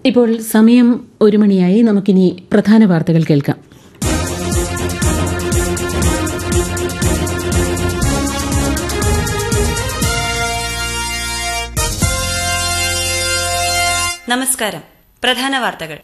ഇപ്പോൾ സമയം ഒരു മണിയായി നമുക്കിനി പ്രധാന വാർത്തകൾ കേൾക്കാം നമസ്കാരം പ്രധാന വാർത്തകൾ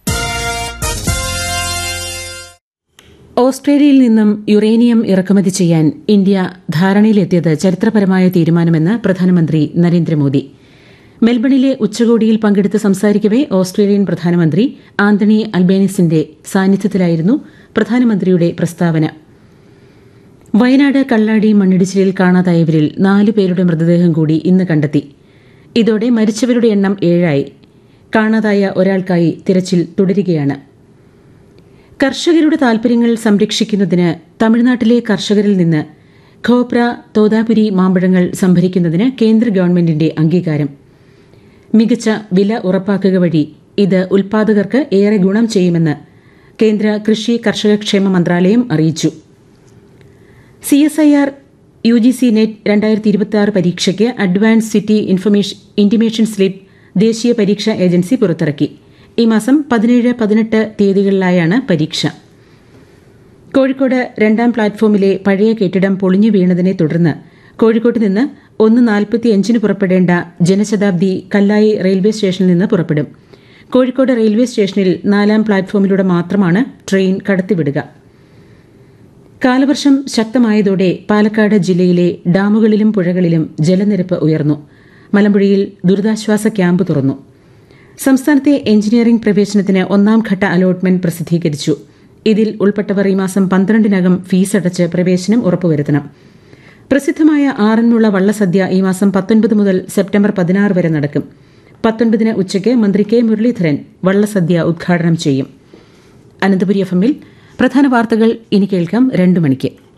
ഓസ്ട്രേലിയയിൽ നിന്നും യുറേനിയം ഇറക്കുമതി ചെയ്യാൻ ഇന്ത്യ ധാരണയിലെത്തിയത് ചരിത്രപരമായ തീരുമാനമെന്ന് പ്രധാനമന്ത്രി നരേന്ദ്രമോദി മെൽബണിലെ ഉച്ചകോടിയിൽ പങ്കെടുത്ത് സംസാരിക്കവെ ഓസ്ട്രേലിയൻ പ്രധാനമന്ത്രി ആന്റണി അൽബേനിസിന്റെ സാന്നിധ്യത്തിലായിരുന്നു പ്രധാനമന്ത്രിയുടെ പ്രസ്താവന വയനാട് കള്ളാടി മണ്ണിടിച്ചിലിൽ കാണാതായവരിൽ നാല് പേരുടെ മൃതദേഹം കൂടി ഇന്ന് കണ്ടെത്തി ഇതോടെ മരിച്ചവരുടെ എണ്ണം ഏഴായി കാണാതായ ഒരാൾക്കായി തിരച്ചിൽ തുടരുകയാണ് കർഷകരുടെ താൽപര്യങ്ങൾ സംരക്ഷിക്കുന്നതിന് തമിഴ്നാട്ടിലെ കർഷകരിൽ നിന്ന് ഖോപ്ര തോതാപുരി മാമ്പഴങ്ങൾ സംഭരിക്കുന്നതിന് കേന്ദ്ര ഗവൺമെന്റിന്റെ അംഗീകാരം മികച്ച വില ഉറപ്പാക്കുക വഴി ഇത് ഉൽപാദകർക്ക് ഏറെ ഗുണം ചെയ്യുമെന്ന് കേന്ദ്ര കൃഷി കർഷകക്ഷേമ മന്ത്രാലയം അറിയിച്ചു C S I R U G C NET രണ്ടായിരത്തി ഇരുപത്തി ആറ് പരീക്ഷയ്ക്ക് advance city information intimation slip ദേശീയ പരീക്ഷാ ഏജൻസി പുറത്തിറക്കി ഈ മാസം പതിനേഴ് പതിനെട്ട് തീയതികളിലായാണ് പരീക്ഷ കോഴിക്കോട് രണ്ടാം പ്ലാറ്റ്ഫോമിലെ പഴയ കെട്ടിടം പൊളിഞ്ഞു വീണതിനെ തുടർന്ന് കോഴിക്കോട്ട് നിന്ന് ഒന്ന് നാൽപ്പത്തിയഞ്ചിന് പുറപ്പെടേണ്ട ജനശതാബ്ദി കല്ലായി റെയിൽവേ സ്റ്റേഷനിൽ നിന്ന് പുറപ്പെടും കോഴിക്കോട് റെയിൽവേ സ്റ്റേഷനിൽ നാലാം പ്ലാറ്റ്ഫോമിലൂടെ മാത്രമാണ് ട്രെയിൻ കടത്തിവിടുക കാലവർഷം ശക്തമായതോടെ പാലക്കാട് ജില്ലയിലെ ഡാമുകളിലും പുഴകളിലും ജലനിരപ്പ് ഉയർന്നു മലമ്പുഴയിൽ ദുരിതാശ്വാസ ക്യാമ്പ് തുറന്നു സംസ്ഥാനത്തെ എഞ്ചിനീയറിംഗ് പ്രവേശനത്തിന് ഒന്നാം ഘട്ട അലോട്ട്മെന്റ് പ്രസിദ്ധീകരിച്ചു ഇതിൽ ഉൾപ്പെട്ടവർ ഈ മാസം പന്ത്രണ്ടിനകം ഫീസടച്ച് പ്രവേശനം ഉറപ്പുവരുത്തണം പ്രസിദ്ധമായ ആറന്മുള വള്ളസദ്യ ഈ മാസം പത്തൊൻപത് മുതൽ സെപ്റ്റംബർ പതിനാറ് വരെ നടക്കും പത്തൊൻപതിന് ഉച്ചയ്ക്ക് മന്ത്രി കെ മുരളീധരൻ വള്ളസദ്യ ഉദ്ഘാടനം ചെയ്യും അനന്തപുരി എഫ് എമ്മിൽ പ്രധാന വാർത്തകൾ ഇനി കേൾക്കാം രണ്ടു മണിക്ക്